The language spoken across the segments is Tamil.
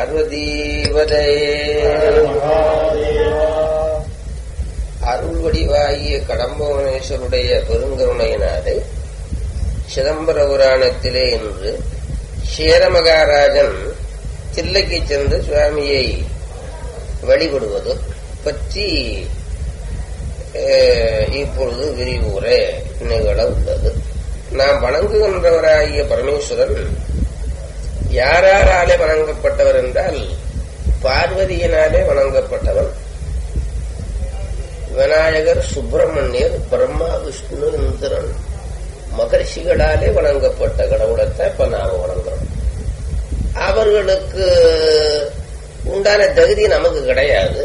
பார்வதீவதே அருள் வடிவாகிய கடம்பவனேஸ்வருடைய பெருங்கருணையினாலே சிதம்பர புராணத்திலே இன்று சேரமகாராஜன் தில்லைக்கு சென்று சுவாமியை வழிபடுவது பற்றி இப்பொழுது விரிவுரை நிகழ உள்ளது நாம் வணங்குகின்றவராகிய பரமேஸ்வரன் யாராலே வணங்கப்பட்டவர் என்றால் பார்வதியினாலே வணங்கப்பட்டவன் விநாயகர் சுப்பிரமணியர் பிரம்மா விஷ்ணு இந்திரன் மகர்ஷிகளாலே வணங்கப்பட்ட கடவுளத்தை இப்ப நாம வணங்குறோம் அவர்களுக்கு உண்டான தகுதி நமக்கு கிடையாது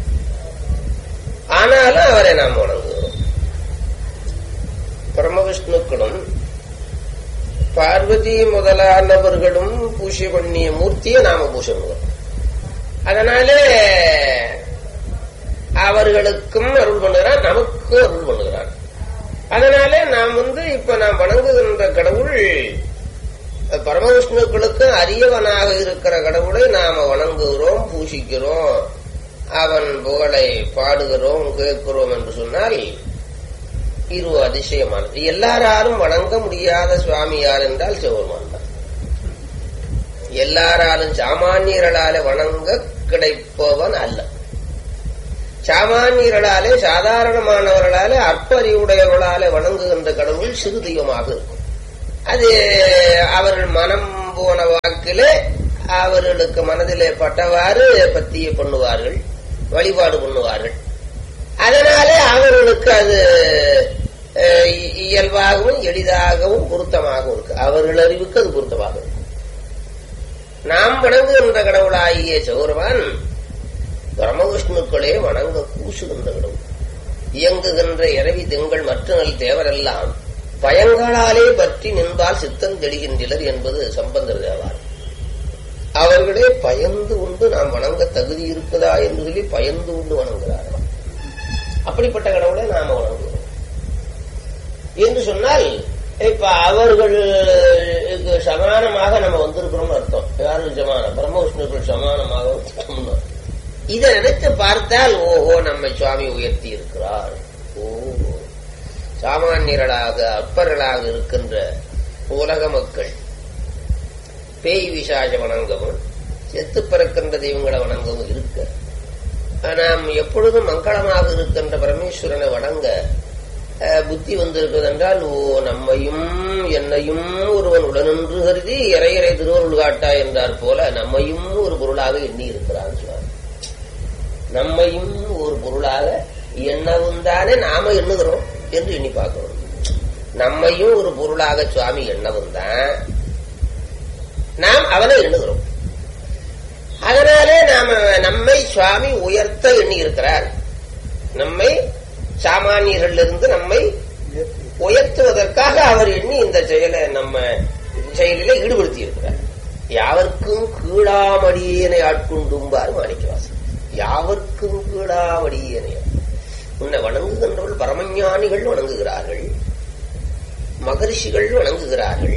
ஆனாலும் அவரை நாம் வணங்குகிறோம் பரமவிஷ்ணுக்களும் பார்வதி முதலானவர்களும் பூஜை பண்ணிய மூர்த்தியை நாம பூஜை பண்ணுவோம் அதனாலே அவர்களுக்கும் அருள் பண்ணுகிறான் நமக்கும் அருள் பண்ணுகிறான் அதனாலே நாம் வந்து இப்ப நாம் வணங்குகின்ற கடவுள் பரமவிஷ்ணுக்களுக்கு அரியவனாக இருக்கிற கடவுளை நாம வணங்குகிறோம் பூசிக்கிறோம் அவன் புகழை பாடுகிறோம் கேட்கிறோம் என்று சொன்னால் இது அதிசயமானது எல்லாராலும் வணங்க முடியாத சுவாமி யார் என்றால் சிவபெருமான் தான் எல்லாராலும் சாமானியர்களாலே வணங்க கிடைப்பவன் அல்ல சாமானியர்களாலே சாதாரணமானவர்களாலே அற்ப அறிவுடையவர்களாலே வணங்குகின்ற கடவுள் சிறு தெய்வமாக இருக்கும் அது அவர்கள் மனம் போன வாக்கிலே அவர்களுக்கு மனதிலே பட்டவாறு பத்திய பண்ணுவார்கள் வழிபாடு பண்ணுவார்கள் அதனாலே அவர்களுக்கு அது இயல்பாகவும் எளிதாகவும் பொருத்தமாகவும் இருக்கு அவர்கள் அறிவுக்கு அது பொருத்தமாக இருக்கும் நாம் வணங்குகின்ற கடவுளாகிய சௌரவான் பிரம்மவிஷ்ணுக்களே வணங்க கூசுகின்ற கடவுள் இயங்குகின்ற இரவி திங்கள் மற்ற நல் தேவரெல்லாம் பயங்களாலே பற்றி நின்பால் சித்தம் தெளிகின்றனர் என்பது சம்பந்தர் தேவார் அவர்களே பயந்து கொண்டு நாம் வணங்க தகுதி இருக்குதா என்று சொல்லி பயந்து கொண்டு வணங்குகிறார்கள் அப்படிப்பட்ட கடவுளை நாம வணங்குகிறோம் என்று சொன்னால் இப்ப அவர்களுக்கு சமானமாக நம்ம வந்திருக்கிறோம்னு அர்த்தம் யாருக்கு சமானம் பிரம்மவிஷ்ணுக்கள் சமானமாக இதை நினைத்து பார்த்தால் ஓஹோ நம்மை சுவாமி உயர்த்தி இருக்கிறார் ஓ சாமானியர்களாக அற்பர்களாக இருக்கின்ற உலக மக்கள் பேய் விசாஜ வணங்கவும் செத்து பிறக்கின்ற தெய்வங்களை வணங்கவும் இருக்க நாம் எப்பொழுதும் மங்களமாக இருக்கின்ற பரமேஸ்வரனை வணங்க புத்தி வந்திருக்கிறது என்றால் ஓ நம்மையும் என்னையும் ஒருவன் உடனின்று கருதி இறையறை திருவருள் காட்டா என்றார் போல நம்மையும் ஒரு பொருளாக எண்ணி இருக்கிறான் சுவாமி நம்மையும் ஒரு பொருளாக எண்ணவும் தானே நாம எண்ணுகிறோம் என்று எண்ணி பார்க்கிறோம் நம்மையும் ஒரு பொருளாக சுவாமி எண்ணவும் தான் நாம் அவனை எண்ணுகிறோம் அதனாலே நாம நம்மை சுவாமி உயர்த்த எண்ணி இருக்கிறார் நம்மை சாமானியர்களிலிருந்து நம்மை உயர்த்துவதற்காக அவர் எண்ணி இந்த செயலை நம்ம செயலில ஈடுபடுத்தி இருக்கிறார் யாவர்க்கும் கீழாமடியனை ஆட்கொண்டும்பார் மாணிக்கவாசன் யாவர்க்கும் கீழாமடியனை உன்னை வணங்குகின்றவர்கள் பரமஞானிகள் வணங்குகிறார்கள் மகரிஷிகள் வணங்குகிறார்கள்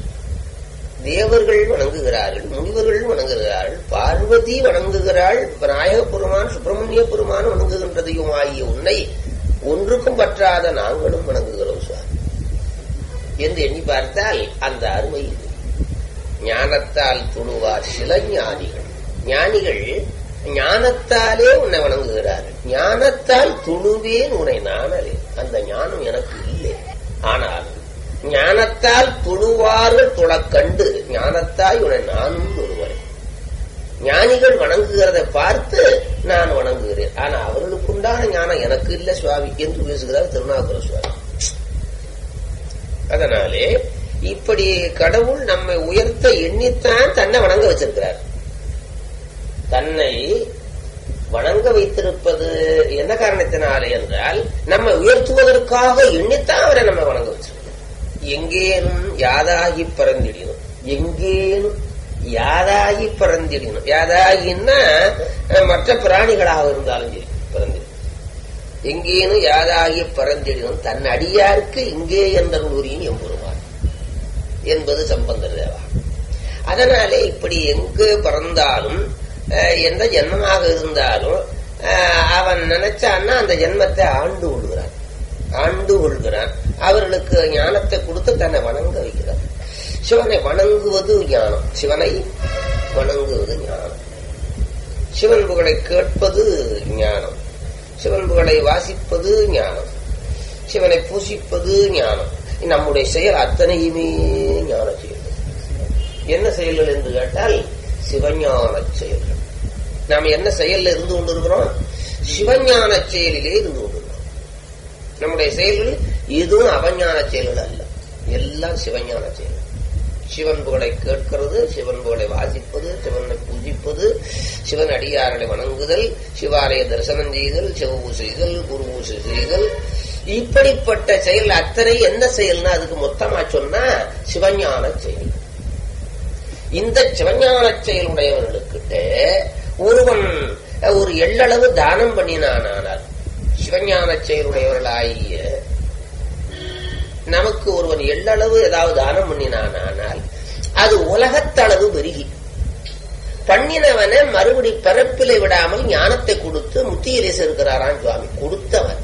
தேவர்கள் வணங்குகிறார்கள் முனிவர்கள் வணங்குகிறார்கள் பார்வதி வணங்குகிறாள் விநாயக பெருமான் சுப்பிரமணிய பெருமான் வணங்குகின்றதையும் ஆகிய உன்னை ஒன்றுக்கும் பற்றாத நாங்களும் வணங்குகிறோம் சுவாமி என்று எண்ணி பார்த்தால் அந்த அருமை ஞானத்தால் துணுவார் சில ஞானிகள் ஞானிகள் ஞானத்தாலே உன்னை வணங்குகிறார்கள் ஞானத்தால் துணுவேன் உன்னை நானலே அந்த ஞானம் எனக்கு இல்லை ஆனால் ஞானத்தால் துணுவார்கள் துளக்கண்டு ஞானத்தாய் உன்னை நானும் ஒருவரை ஞானிகள் வணங்குகிறதை பார்த்து நான் வணங்குகிறேன் ஆனா அவர்களுக்கு உண்டான ஞானம் எனக்கு இல்ல சுவாமி என்று பேசுகிறார் திருநாகர சுவாமி அதனாலே இப்படி கடவுள் நம்மை உயர்த்த எண்ணித்தான் தன்னை வணங்க வச்சிருக்கிறார் தன்னை வணங்க வைத்திருப்பது என்ன காரணத்தினாலே என்றால் நம்மை உயர்த்துவதற்காக எண்ணித்தான் அவரை நம்ம வணங்க வச்சிருக்கிறார் எங்கேனும் யாதாகி பறந்திடணும் எங்கேனும் யாதாகி பறந்திடணும் யாதாகின்னா மற்ற பிராணிகளாக இருந்தாலும் சரி பிறந்திடும் எங்கேனும் யாதாகி பறந்திடணும் தன் அடியாருக்கு இங்கே என்ற நூறியும் எம்பெருமான் என்பது சம்பந்தர் தேவா அதனாலே இப்படி எங்கு பிறந்தாலும் அஹ், எந்த ஜென்மமாக இருந்தாலும் அஹ், அவன் நினைச்சான்னா அந்த ஜென்மத்தை ஆண்டு கொள்கிறான் ஆண்டு கொள்கிறான் அவர்களுக்கு ஞானத்தை கொடுத்து தன்னை வணங்க வைக்கிறான் சிவனை வணங்குவது ஞானம் சிவனை வணங்குவது ஞானம் சிவன் புகழை கேட்பது ஞானம் சிவன் புகழை வாசிப்பது ஞானம் சிவனை பூசிப்பது ஞானம் நம்முடைய செயல் அத்தனையுமே ஞான செயல்கள் என்ன செயல்கள் என்று கேட்டால் சிவஞான செயல்கள் நாம் என்ன செயல்ல இருந்து கொண்டிருக்கிறோம் சிவஞான செயலிலே இருந்து கொண்டிருக்கிறோம் நம்முடைய செயல்கள் எதுவும் அவஞான செயல்கள் அல்ல எல்லாம் சிவஞான செயல்கள் சிவன் புகழை கேட்கிறது சிவன் புகழை வாசிப்பது சிவனை பூஜிப்பது சிவன் அடியார்களை வணங்குதல் சிவாலய தரிசனம் செய்தல் சிவபூ செய்தல் குரு பூசை செய்தல் இப்படிப்பட்ட செயல் அத்தனை எந்த செயல்னா அதுக்கு மொத்தமா சொன்னா சிவஞான செயல் இந்த சிவஞான செயலுடையவர்களுக்கிட்ட ஒருவன் ஒரு எள்ளளவு தானம் பண்ணினானால் சிவஞான செயலுடையவர்களாகிய நமக்கு ஒருவன் எள்ளளவு ஏதாவது தானம் பண்ணினானால் அது உலகத்தளவு பெருகி பண்ணினவனை மறுபடி பிறப்பிலை விடாமல் ஞானத்தை கொடுத்து முத்தியிலே சேர்க்கிறாரான் சுவாமி கொடுத்தவன்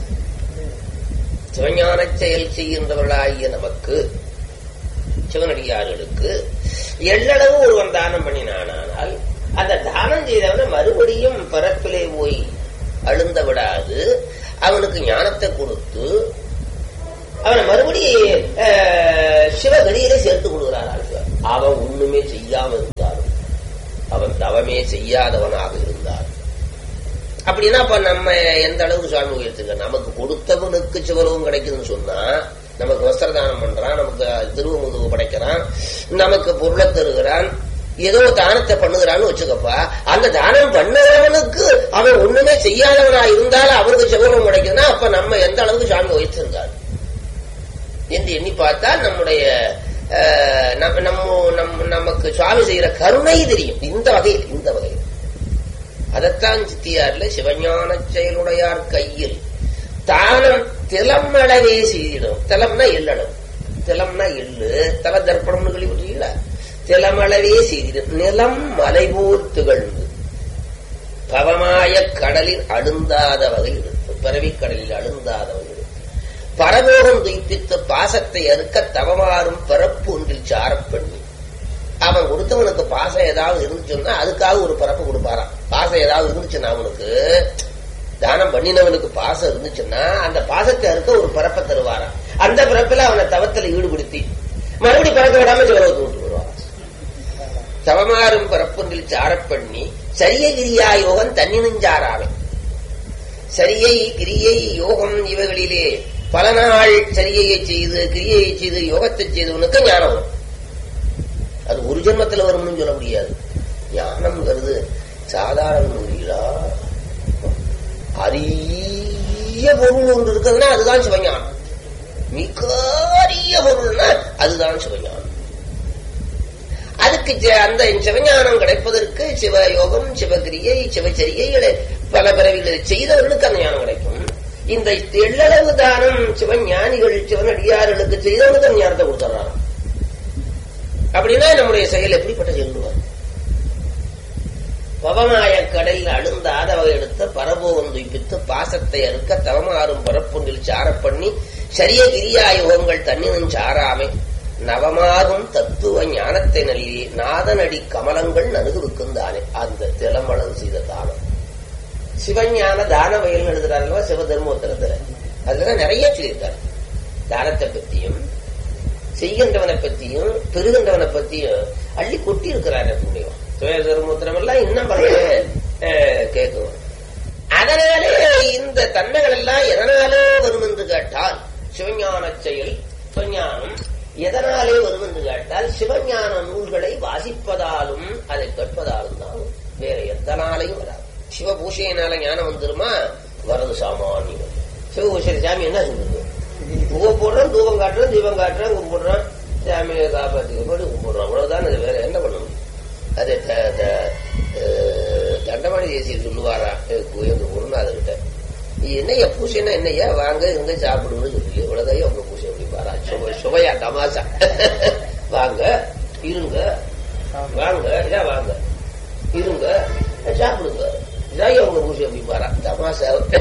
சிவஞான செயல் செய்கின்றவர்களாகிய நமக்கு சிவனடியார்களுக்கு எள்ளளவு ஒருவன் தானம் பண்ணினானால் அந்த தானம் செய்தவனை மறுபடியும் பிறப்பிலே போய் அழுந்த விடாது அவனுக்கு ஞானத்தை கொடுத்து அவனை மறுபடியும் அஹ், சிவகதியிலே சேர்த்து கொடுக்கிறார்கள் அவன் ஒண்ணுமே செய்யாம இருந்தாலும் அவன் தவமே செய்யாதவனாக இருந்தார் அப்படின்னா அப்ப நம்ம எந்த அளவுக்கு சுவாமி உயர்த்துக்க நமக்கு கொடுத்தவனுக்கு சிவலவும் கிடைக்குதுன்னு சொன்னா நமக்கு வஸ்திரதானம் பண்றான் நமக்கு திருவமுதுவு படைக்கிறான் நமக்கு பொருளை தருகிறான் ஏதோ தானத்தை பண்ணுகிறான்னு வச்சுக்கப்பா அந்த தானம் பண்ணுகிறவனுக்கு அவன் ஒண்ணுமே செய்யாதவனா இருந்தாலும் அவருக்கு சிவலவும் கிடைக்குதுன்னா அப்ப நம்ம எந்த அளவுக்கு சாமி உயர்த்திருந்தார் என்று எண்ணி பார்த்தா நம்முடைய அஹ், நம்ம நம்ம- நம்ம- நமக்கு சுவாமி செய்யற கருணை தெரியும் இந்த வகையில் இந்த வகையில் அதைத்தான் சித்தியார்ல சிவஞான செயலுடையார் கையில் தானம் திலமளவே செய்திடும் திலம்னா எள்ளளவு திலம்னா எள்ளு தல தர்ப்பணம்னு கேள்விப்பட்டீங்களா திலமளவே செய்திடும் நிலம் மலைபோல் திகழ்ந்து பவமாய கடலில் அழுந்தாத வகையில் பிறவிக் கடலில் அழுந்தாத வகையில் பரமோகம் துய்ப்பித்து பாசத்தை அறுக்க தவமாறும் பிறப்பு ஒன்றில் சாரப் பண்ணி அவன் கொடுத்தவனுக்கு பாசம் ஏதாவது இருந்துச்சுன்னா அதுக்காக ஒரு பிறப்பு கொடுப்பாராம் பாசம் ஏதாவது இருந்துச்சுன்னா அவனுக்கு தானம் பண்ணினவனுக்கு பாசம் இருந்துச்சுன்னா அந்த பாசத்தை அறுக்க ஒரு பிறப்பை தருவாராம் அந்த பிறப்பில் அவனை தவத்தில் ஈடுபடுத்தி மறுபடியும் பிறக்க விடாம சிவலோகத்துக்கு விட்டு வருவான் தவமாறும் பிறப்பொன்றில் சாரப் பண்ணி சரிய கிரியா யோகம் தன்னினுஞ்சாராமே சரியை கிரியை யோகம் இவைகளிலே பல நாள் சரியையை செய்து கிரியையை செய்து யோகத்தை செய்தவனுக்கு ஞானம் வரும் அது ஒரு ஜென்மத்தில் வரும்னு சொல்ல முடியாது ஞானம்ங்கிறது சாதாரண முடியலா அரிய பொருள் ஒன்று இருக்குதுன்னா அதுதான் சிவஞானம் மிக அரிய பொருள்னா அதுதான் சிவஞானம் அதுக்கு ஜ- அந்த சிவஞானம் கிடைப்பதற்கு சிவயோகம் சிவகிரியை சிவச்சரியை பல பிறவிகளை செய்தவர்களுக்கு அந்த ஞானம் கிடைக்கும் இந்த எள்ளளவு தானம் சிவஞானிகள் சிவனடியார்களுக்கு செய்தவனுக்கு அந்த ஞானத்தை கொடுத்துறாங்க அப்படின்னா நம்முடைய செயல் எப்படிப்பட்ட செல்லுவார் பவமாய கடலில் அழுந்தாத வகை எடுத்த பரபோகம் துய்ப்பித்து பாசத்தை அறுக்க தவமாறும் பரப்புண்டில் சாரப் பண்ணி சரிய கிரியா யுகங்கள் தன்னினும் சாராமை நவமாகும் தத்துவ ஞானத்தை நல்லி நாதனடி கமலங்கள் நனுகுவிக்கும் தானே அந்த திலமளவு செய்த தானம் சிவஞான தான வயல் எழுதுறாருல்ல சிவதர்மோத்தரத்துல அதுலதான் நிறைய சொல்லியிருக்காரு தானத்தை பத்தியும் செய்கின்றவனை பத்தியும் பெறுகின்றவனை பத்தியும் அள்ளி கொட்டி இருக்கிறார் முடியும் சுயதர்மோத்திரம் எல்லாம் இன்னும் பல கேட்கும் அதனாலே இந்த தன்மைகள் எல்லாம் எதனாலே வரும் என்று கேட்டால் சிவஞான செயல் சிவஞானம் எதனாலே வரும் என்று கேட்டால் சிவஞான நூல்களை வாசிப்பதாலும் அதை கேட்பதாலும் தான் வேற எத்தனாலையும் வராது சிவபூஷையினால ஞானம் வந்துருமா வரது சாமானியம் சிவபூஷை சாமி என்ன சொல்றது பூவை போடுறோம் தூபம் காட்டுறோம் தீபம் காட்டுறோம் கும்பிடுறோம் சாமியை காப்பாற்றி போட்டு கும்பிடுறோம் அவ்வளவுதான் இது வேற என்ன பண்ண முடியும் அது த- த- அஹ் தண்டமணி தேசியர் சொல்லுவாரா எங்க குருநாதர்கிட்ட என்னையா பூசைன்னா என்னையா வாங்க இங்க சாப்பிடுன்னு சொல்லி இவ்வளவுதான் உங்க பூசை அப்படிப்பாரா சுவை சுவையா தமாசா வாங்க இருங்க வாங்க நாசமா சாவு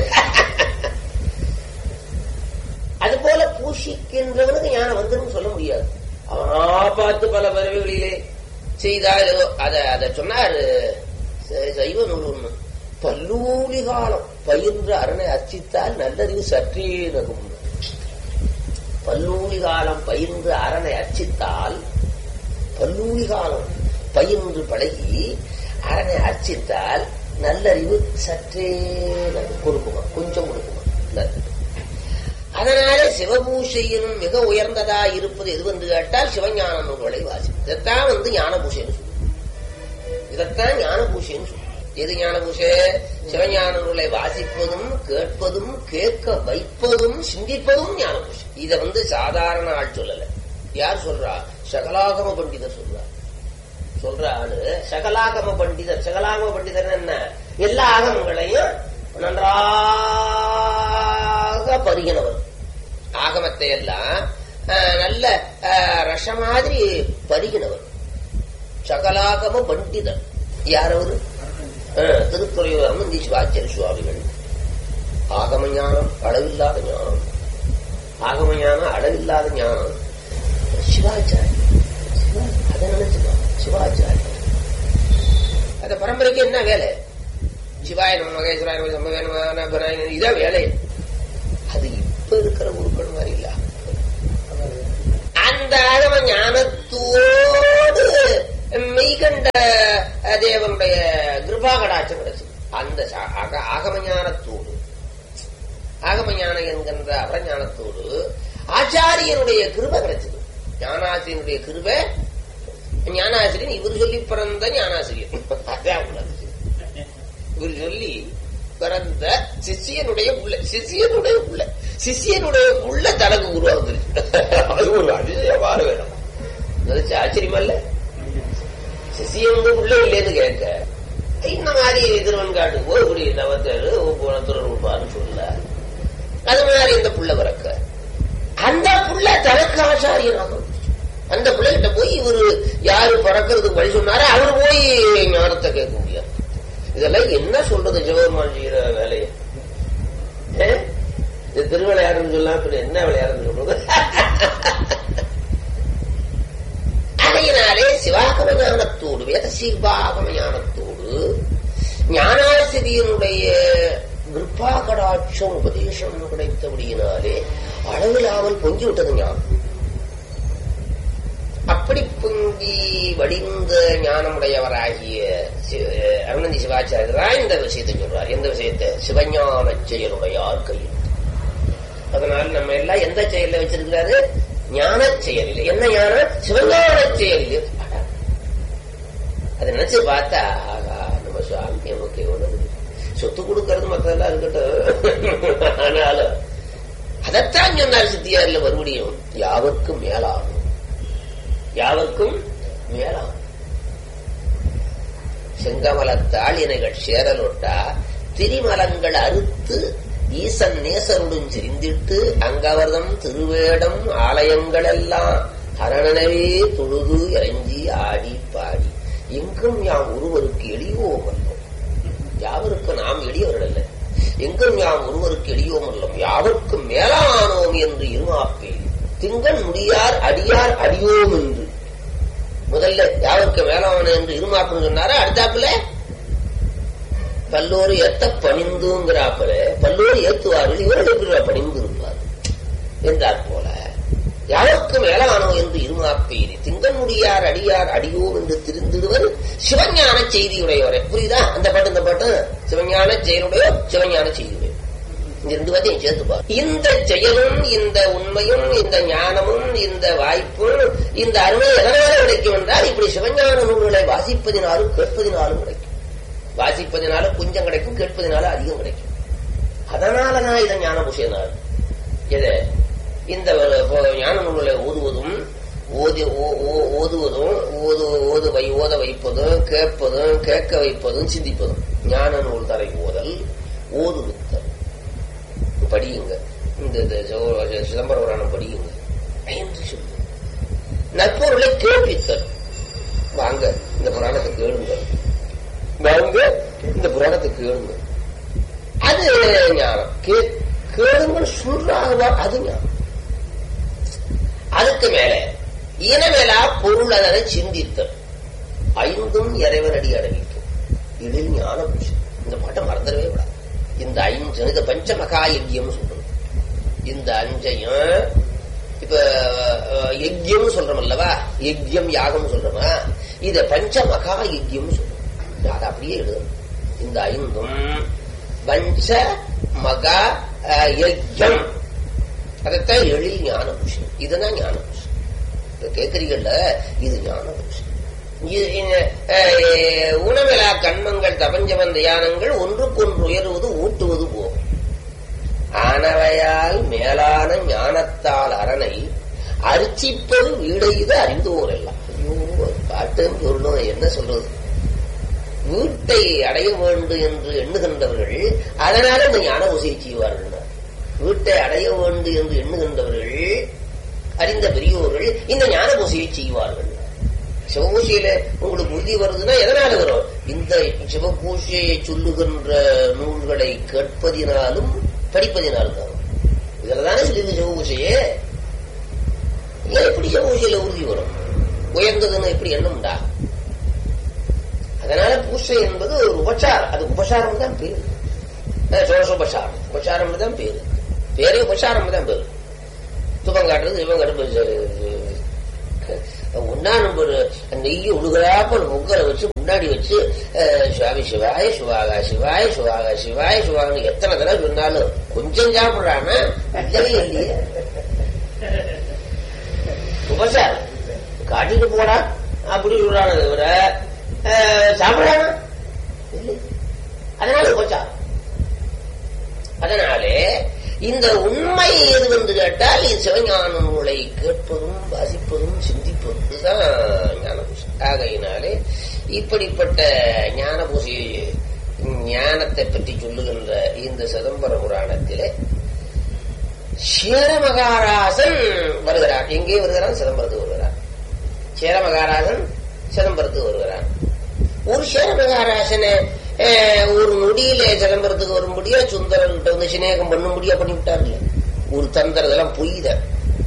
அது போல பூஷிக்கின்றவனுக்கு ஞானம் வந்துடும் சொல்ல முடியாது அவனா பார்த்து பல பிறவிகளிலே செய்தால் அத அத சொன்னாரு ச- சைவ நூல் ஒண்ணு பல்லூலி காலம் பயின்ற அரணை அர்ச்சித்தால் நல்லறிவு சற்றே நகும் பல்லூலி காலம் பயின்று அரணை அர்ச்சித்தால் பல்லூலி காலம் பயின்று பழகி அரணை அர்ச்சித்தால் நல்லறிவு சற்றே நகும். கொடுக்குமா கொஞ்சம் கொடுக்குமா நல்லது அதனால சிவபூஷையின் மிக உயர்ந்ததா இருப்பது எது என்று கேட்டால் சிவஞான நூல்களை வாசி இதைத்தான் வந்து ஞான பூஷைன்னு சொல்லுவோம் இதைத்தான் ஞான பூஷைன்னு சொல்லுவோம் எது ஞான பூஷை சிவஞான நூலை வாசிப்பதும் கேட்பதும் கேட்க வைப்பதும் சிந்திப்பதும் ஞான பூஷை இதை வந்து சாதாரண ஆள் சொல்லல யார் சொல்றா சகலாகம பண்டிதர் சொல்றார் சொல்ற ஆளு சகலாகம பண்டிதர் சகலாகம பண்டிதர் என்ன எல்லா ஆகமங்களையும் நன்றாக பருகினவர் ஆகமத்தை எல்லாம் அஹ், நல்ல அஹ், ரச மாதிரி பருகினவர் சகலாகம பண்டிதர் யார் அவரு அஹ், திருத்துறையூர் அமந்தி சிவாச்சாரிய சுவாமிகள் ஆகம ஞானம் அளவில்லாத ஞானம் ஆகம ஞானம் அளவில்லாத ஞானம் சிவாச்சாரி சிவா அதை நினைச்சுப்பா சிவாச்சாரி அந்த பரம்பரைக்கு என்ன வேலை சிவாய நம்ம மகேஸ்வராய நம சம்பவே நம நாராயண நம, இதான் வேலை அது இப்ப இருக்கிற குருக்கள் மாதிரி இல்ல அந்த ஆகம ஞானத்தோடு மெய்கண்ட அஹ், தேவனுடைய கிருபா கடாட்சம் கிடைச்சது அந்த சா- ஆக- ஆகம ஞானத்தோடு ஆகம ஞானம் என்கின்ற அபரஞானத்தோடு ஆச்சாரியனுடைய கிருபை கிடைச்சது ஞானாசிரியனுடைய கிருபை ஞானாசிரியன் இவர் சொல்லி பிறந்த ஞானாசிரியர் அதான் உள்ளது இவர் சொல்லி பிறந்த சிஷியனுடைய புள்ள சிஷியனுடைய புள்ள சிஷியனுடைய புள்ள தனக்கு உருவாகுது அது ஒரு அதிசயமான வேணும் நினைச்சு ஆச்சரியமா இல்ல சிஷியனுடைய புள்ள இல்லைன்னு கேட்க இந்த மாதிரி திருவன்காட்டு போய் இப்படி தவத்தேரு குணத்துடன் உட்பான்னு சொல்ல அது மாதிரி இந்த புள்ள பிறக்க அந்த புள்ள தனக்கு ஆச்சாரியனாக அந்த பிள்ளைகிட்ட போய் இவரு யாரு பிறக்கிறதுக்கு வழி சொன்னாரோ அவர் போய் ஞானத்தை கேட்க முடியாது இதெல்லாம் என்ன சொல்றது சிவபெருமான் செய்யற வேலையை ஏ? இது திருவிளையாடுன்னு சொல்லலாம் பின்ன என்ன விளையாடுன்னு சொல்றது அதையினாலே சிவாகம ஞானத்தோடு வேத சிவாகம ஞானத்தோடு ஞானாசிரியனுடைய கிருப்பா கடாட்சம் உபதேசம் கிடைத்தபடியினாலே அளவில்லாமல் பொங்கிவிட்டது ஞானம் அப்படி பொங்கி வடிந்த ஞானமுடையவராகிய சி- அருணந்தி சிவாச்சாரியர் தான் இந்த விஷயத்தை சொல்றார் எந்த விஷயத்தை சிவஞான செயலுடையார் கையில் அதனால நம்ம எல்லாம் எந்த செயல்ல வச்சிருக்கிறாரு ஞான செயலில் என்ன ஞானம் சிவஞான செயலில் அதை நினைச்சு பார்த்தா ஆகா நம்ம சுவாமி நமக்கு எவ்வளவு சொத்து கொடுக்கறது மத்ததெல்லாம் இருக்கட்டும் ஆனாலும் அதைத்தான் சொன்னார் சித்தியாரில் மறுபடியும் யாவர்க்கும் மேலாகும் யாவர்க்கும் மேலாகும் செங்கமலத்தாள் இணைகள் சேரலொட்டா திரிமலங்கள் அறுத்து ஈசன் நேசருடன் சிரிந்திட்டு அங்கவர்தம் திருவேடம் ஆலயங்கள் எல்லாம் அரணனவே தொழுது இறங்கி ஆடி பாடி எங்கும் யாம் ஒருவருக்கு எளியோம் அல்லோம் யாவருக்கு நாம் எளியவர்கள் அல்ல எங்கும் யாம் ஒருவருக்கு எளியோம் அல்லோம் யாவர்க்கும் மேலானோம் என்று இருமாப்பே திங்கள் முடியார் அடியார் அடியோம் என்று முதல்ல யாவருக்கு மேலான என்று இருமாப்புன்னு சொன்னாரா அடுத்தாப்புல பல்லோரு ஏத்த பணிந்துங்கிறாப்புல பல்லோரு ஏத்துவார்கள் இவர்கள் எப்படி பணிந்து இருப்பார் என்றார் போல யாருக்கு மேலானோ என்று இருமாப்பேரி திங்கள் முடியார் அடியார் அடியோ என்று திருந்திடுவர் சிவஞான செய்தியுடையவரே புரியுதா அந்த பாட்டு இந்த பாட்டு சிவஞான செயலுடைய சிவஞான செய்தியுடைய இந்த ரெண்டு வார்த்தையும் சேர்த்துப்பார் இந்த செயலும் இந்த உண்மையும் இந்த ஞானமும் இந்த வாய்ப்பும் இந்த அருமை எதனால கிடைக்கும் என்றால் இப்படி சிவஞான நூல்களை வாசிப்பதினாலும் கேட்பதினாலும் கிடைக்கும் வாசிப்பதினால கொஞ்சம் கிடைக்கும் கேட்பதினால அதிகம் கிடைக்கும் அதனால நான் இதை ஞான பூஷியனார் எது இந்த ஒரு ஞான நூல்களை ஓதுவதும் ஓதி ஓ- ஓ- ஓதுவதும் ஓது ஓது வை ஓத வைப்பதும் கேட்பதும் கேட்க வைப்பதும் சிந்திப்பதும் ஞான நூல் தரை ஓதல் ஓதுவித்தல் படியுங்க இந்த இந்த சிவ- சிதம்பர புராணம் படியுங்க என்று சொல்லு நற்பொருளை கேட்பித்தல் வாங்க இந்த புராணத்தை கேளுங்க வாங்க இந்த புராணத்தை கேளுங்க அது ஞானம் கே- கேளுங்கள் சொல்றாக அது ஞானம் அதுக்கு மேல இனமேலா பொருள் அதனை சிந்தித்தல் ஐந்தும் இறைவனடி அடங்கிக்கும் இதில் ஞான புருஷன் இந்த பாட்டை மறந்துடவே விடாது இந்த ஐந்து இந்த பஞ்ச மகா யஜ்யம் சொல்றது இந்த அஞ்சையும் இப்ப அஹ், யஜ்யம் சொல்றோம் அல்லவா யஜ்யம் யாகம் சொல்றோமா இத பஞ்ச மகா யஜ்யம் சொல்றோம் அதை அப்படியே எழுதணும் இந்த ஐந்தும் பஞ்ச மகா அஹ், யஜ்யம் அதைத்தான் எழில் ஞான புருஷன் இதுதான் ஞான புருஷன் இப்ப கேக்குறீங்கல்ல இது ஞான புருஷன் இது, இந்த, அஹ், உணவிலா கண்மங்கள் தபஞ்சவன் தியானங்கள் ஒன்றுக்கொன்று உயருவது ஊட்டுவது போகும் ஆனவையால் மேலான ஞானத்தால் அரணை அர்ச்சிப்பது வீடையுது அறிந்தோர் எல்லாம் ஐயோ பாட்டும் பொருளும் என்ன சொல்றது வீட்டை அடைய வேண்டும் என்று எண்ணுகின்றவர்கள் அதனால இந்த ஞான ஊசியை செய்வார்கள் வீட்டை அடைய வேண்டும் என்று எண்ணுகின்றவர்கள் அறிந்த பெரியோர்கள் இந்த ஞான பூசையை செய்வார்கள் சிவபூசையில உங்களுக்கு உறுதி வருதுன்னா எதனால வரும் இந்த சிவபூசையை சொல்லுகின்ற நூல்களை கேட்பதினாலும் படிப்பதினாலும் தான் இதுல தானே சொல்லியிருக்கு சிவபூசையே ஏன் எப்படி சிவபூசையில உறுதி வரும் உயர்ந்ததுன்னு எப்படி எண்ணம்டா அதனால பூசை என்பது ஒரு உபச்சாரம் அது உபசாரம் தான் பேரு அஹ் சோஷோபசாரம் உபசாரம் தான் பேரு பேரே உபசாரம் தான் பேரு துபம் காட்டுறது இவன் காட்டுறது ஒன்னா நம்ம நெய்ய உழுகிறாப்ப முக்கரை வச்சு முன்னாடி வச்சு அஹ், சுவாமி சிவாய சிவாகா சிவாய சிவாகா சிவாய சிவாகன்னு எத்தனை தடவை சொன்னாலும் கொஞ்சம் சாப்பிடுறானா இல்லவே இல்லையே உபசாரம் காட்டிட்டு போடா அப்படி சொல்றானே தவிர அஹ், சாப்பிடுறானா இல்லை அதனால உபசாரம் அதனாலே இந்த உண்மை எது என்று கேட்டால் இது சிவஞான நூலை கேட்பதும் வாசிப்பதும் சிந்திப்பதும் இதுதான் ஞான பூசை ஆகையினாலே இப்படிப்பட்ட ஞான பூசை ஞானத்தை பற்றி சொல்லுகின்ற இந்த சிதம்பர புராணத்திலே சேரமகாராசன் வருகிறான் எங்கே வருகிறான் சிதம்பரத்துக்கு வருகிறான் சேரமகாராசன் சிதம்பரத்துக்கு வருகிறான் ஒரு சேரமகாராசனை அஹ், ஒரு நொடியில சிதம்பரத்துக்கு வரும்படியா சுந்தரன்கிட்ட வந்து சிநேகம் பண்ணும்படியா பண்ணி விட்டார்ல ஒரு தந்திரம் இதெல்லாம் பொய் தான்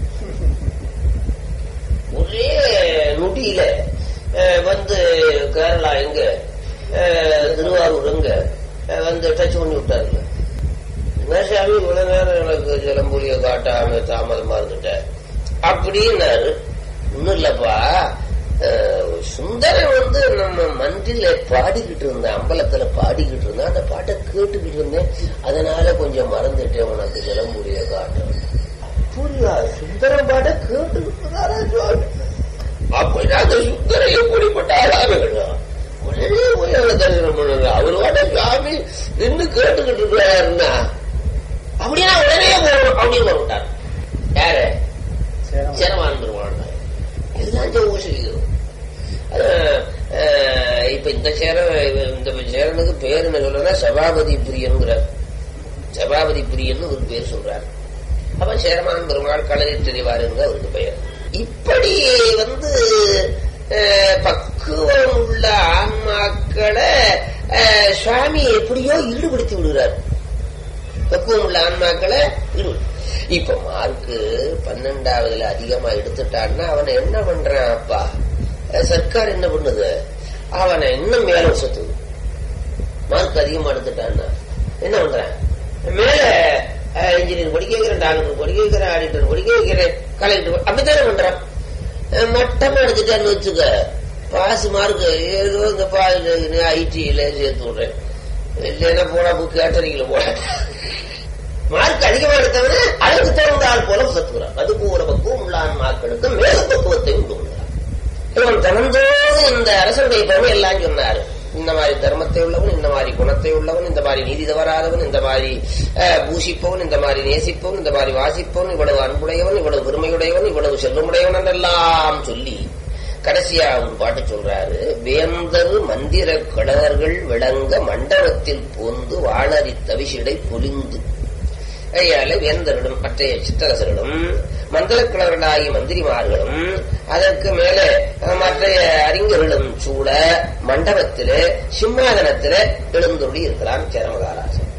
ஒரே நொடியில அஹ், வந்து கேரளா எங்க அஹ், திருவாரூர் எங்க அஹ், வந்து டச் பண்ணி விட்டாருல மேசாமி இவ்வளவு நேரம் எனக்கு சிலம்புலிய காட்டாம தாமதமா இருந்துட்ட அப்படின்னாரு ஒண்ணும் இல்லப்பா அஹ், சுந்தரன் வந்து நம்ம மன்றில பாடிக்கிட்டு இருந்தேன் அம்பலத்துல பாடிக்கிட்டு இருந்தேன் அந்த பாட்டை கேட்டுக்கிட்டு இருந்தேன் அதனால கொஞ்சம் மறந்துட்டேன் உனக்கு சிலம்புலிய காட்டுறேன் புரியா சுந்தரன் பாட்டை கேட்டுக்கிட்டு இருந்தாரா சுவாமி? அப்படின்னா அந்த சுந்தரம் எப்படிப்பட்ட ஆளாக உடனே போய் அவரை தரிசனம் பண்ணுங்க அவர் வாட்ட சுவாமி நின்று கேட்டுக்கிட்டு இருக்கிறாருன்னா அப்படின்னா உடனே போகணும் அப்படின்னு வந்துட்டார் யாரு சேரமான் பெருமாள் இதுதான் ஜோசியம் இப்ப இந்த சேரம் இந்த சேரனுக்கு பேர் என்ன சொல்றா சபாபதி பிரியன்கிறார் சபாபதி பிரியன் ஒரு பேர் சொல்றார் அப்ப சேரமான் பெருமாள் களரி தெரிவாருங்க அவருக்கு பெயர் இப்படி வந்து அஹ், பக்குவம் உள்ள ஆன்மாக்களை அஹ், சுவாமி எப்படியோ ஈடுபடுத்தி விடுகிறார் பக்குவம் உள்ள ஆன்மாக்களை ஈடுபடு இப்ப மார்க்கு பன்னெண்டாவதுல அதிகமா எடுத்துட்டான்னா அவனை என்ன பண்றான் அப்பா அஹ், சர்க்கார் என்ன பண்ணுது அவனை இன்னும் மேல வசத்துது மார்க் அதிகமா எடுத்துட்டான்னா என்ன பண்றான் மேல இன்ஜினியர் படிக்க வைக்கிறேன் டாக்டர் படிக்க வைக்கிறேன் ஆடிட்டர் படிக்க வைக்கிறேன் கலெக்டர் அப்படித்தானே பண்றான் அஹ் மட்டமா எடுத்துட்டான்னு வச்சுக்க பாஸ் மார்க் ஏதோ இந்த ஐடியில சேர்த்து விடுறேன் இல்லைன்னா போனா புக் கேட்டரிங்ல போட மார்க் அதிகமா எடுத்தவன அதுக்கு தகுந்த ஆள் போல சத்துக்கிறான் அது போல பக்குவம் உள்ள ஆன்மாக்களுக்கு மேல பக்குவத்தை உண்டு பண்ணுறான் இவன் தினந்தோறும் இந்த அரசனுடைய பெருமை எல்லாம் சொன்னாரு இந்த மாதிரி தர்மத்தை உள்ளவன் இந்த மாதிரி குணத்தை உள்ளவன் இந்த மாதிரி நீதி தவறாதவன் இந்த மாதிரி அஹ், பூஷிப்பவன் இந்த மாதிரி நேசிப்பவன் இந்த மாதிரி வாசிப்பவன் இவ்வளவு அன்புடையவன் இவ்வளவு பெருமையுடையவன் இவ்வளவு செல்வமுடையவன் என்றெல்லாம் சொல்லி கடைசியா ஒரு பாட்டு சொல்றாரு வேந்தர் மந்திர கிழவர்கள் விளங்க மண்டபத்தில் போந்து வாழறி தவிசிடை பொலிந்து கையால வேந்தரிடம் மற்றைய சிற்றரசர்களும் மண்டலக்கிழவர்களாகிய மந்திரிமார்களும் அதற்கு மேலே அஹ், மற்றைய அறிஞர்களும் சூழ மண்டபத்திலே சிம்மாதனத்திலே எழுந்துள்ளி இருக்கிறான் சேரமகாராசன்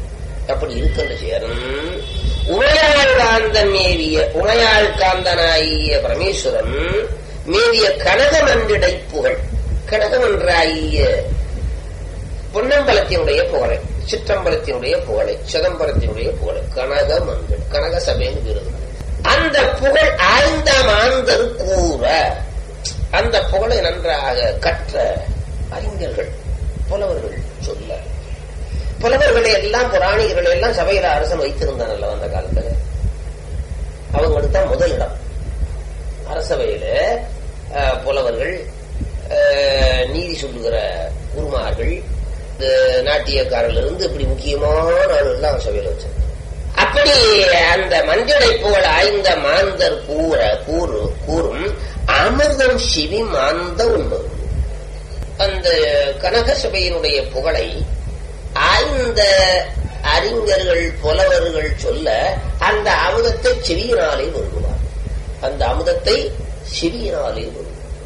அப்படி இருக்கின்ற சேரன் உமையாள் காந்தன் மேவிய உமையாள் காந்தனாகிய பரமேஸ்வரன் மேவிய கனகமன்றிடை புகழ் கனகமன்றாகிய பொன்னம்பலத்தினுடைய புகழை சிற்றம்பலத்தினுடைய புகழை சிதம்பரத்தினுடைய புகழை கனகமன்று கனக சபைன்னு விருது அந்த புகழ் ஆய்ந்த மாந்தர் கூற அந்த புகழை நன்றாக கற்ற அறிஞர்கள் புலவர்கள் சொல்ல புலவர்களை எல்லாம் புராணிகர்களை எல்லாம் சபையில அரசன் வைத்திருந்தானல்ல அந்த காலத்துல அவங்களுக்கு தான் முதலிடம் அரசவையில அஹ், புலவர்கள் அஹ், நீதி சொல்லுகிற குருமார்கள் இந்த நாட்டியக்காரர்ல இருந்து இப்படி முக்கியமான ஆளுகள்லாம் சபையில வச்சாங்க அப்படி அந்த மஞ்சளை புகழ் ஆய்ந்த மாந்தர் கூற கூறு கூறும் அமிர்தம் சிவி மாந்த உண்மை அந்த கனக சபையினுடைய புகழை ஆய்ந்த அறிஞர்கள் புலவர்கள் சொல்ல அந்த அமுதத்தை செவியினாலே விரும்புவார் அந்த அமுதத்தை செவியினாலே விரும்புவார்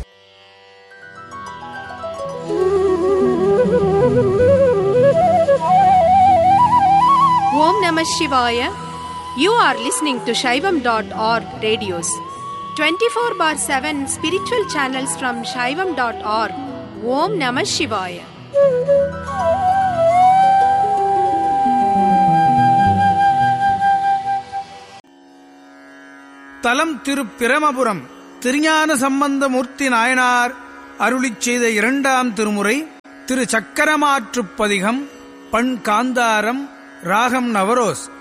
Om Namah Shivaya. You are listening to Shaivam.org radios. 24 bar 7 spiritual channels from Shaivam.org. Om Namah Shivaya. தலம் திரு பிரமபுரம் திருஞான சம்பந்தமூர்த்தி நாயனார் அருளிச் செய்த இரண்டாம் திருமுறை திரு சக்கரமாற்றுப் பதிகம் பண் காந்தாரம் ராகம் நவரோஸ்